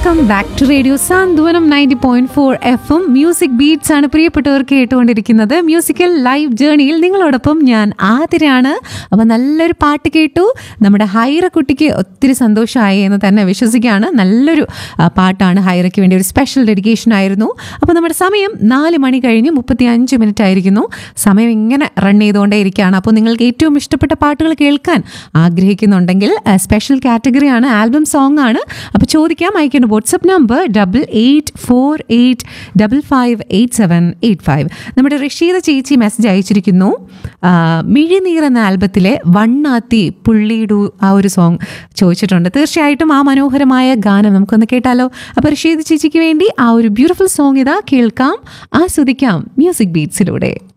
welcome back to radio Santhwanam ninety point four F M music beats ആണ് പ്രിയപ്പെട്ടവർക്ക് കേട്ടുകൊണ്ടിരിക്കുന്നത് musical live ജേണിയിൽ നിങ്ങളോടൊപ്പം ഞാൻ ആതിരാണ് അപ്പോൾ നല്ലൊരു പാട്ട് കേട്ടു നമ്മുടെ ഹൈറ കുട്ടിക്ക് ഒത്തിരി സന്തോഷമായി എന്ന് തന്നെ വിശ്വസിക്കുകയാണ് നല്ലൊരു ആ, പാട്ടാണ് ഹൈറയ്ക്ക് വേണ്ടി ഒരു സ്പെഷ്യൽ ഡെഡിക്കേഷൻ ആയിരുന്നു അപ്പോൾ നമ്മുടെ സമയം നാല് മണി കഴിഞ്ഞ് മുപ്പത്തി അഞ്ച് മിനിറ്റ് ആയിരിക്കുന്നു സമയം ഇങ്ങനെ റൺ ചെയ്തുകൊണ്ടേ ഇരിക്കുകയാണ് അപ്പോൾ നിങ്ങൾക്ക് ഏറ്റവും ഇഷ്ടപ്പെട്ട പാട്ടുകൾ കേൾക്കാൻ ആഗ്രഹിക്കുന്നുണ്ടെങ്കിൽ ആ, സ്പെഷ്യൽ കാറ്റഗറിയാണ് ആൽബം സോങ് ആണ് അപ്പോൾ ചോദിക്കാം അയക്കേണ്ട WhatsApp number double eight four eight double five eight seven eight five നമ്മുടെ റഷീദ ചേച്ചി മെസ്സേജ് അയച്ചിരിക്കുന്നു ആ, മിഴിനീർ എന്ന ആൽബത്തിലെ വണ്ണാത്തി പുള്ളിയിടു ആ ഒരു സോങ് ചോദിച്ചിട്ടുണ്ട് തീർച്ചയായിട്ടും ആ മനോഹരമായ ഗാനം നമുക്കൊന്ന് കേട്ടാലോ അപ്പോൾ റഷീദ് ചേച്ചിക്ക് വേണ്ടി ആ ഒരു ബ്യൂട്ടിഫുൾ സോങ് ഇതാ കേൾക്കാം ആസ്വദിക്കാം മ്യൂസിക് ബീറ്റ്സിലൂടെ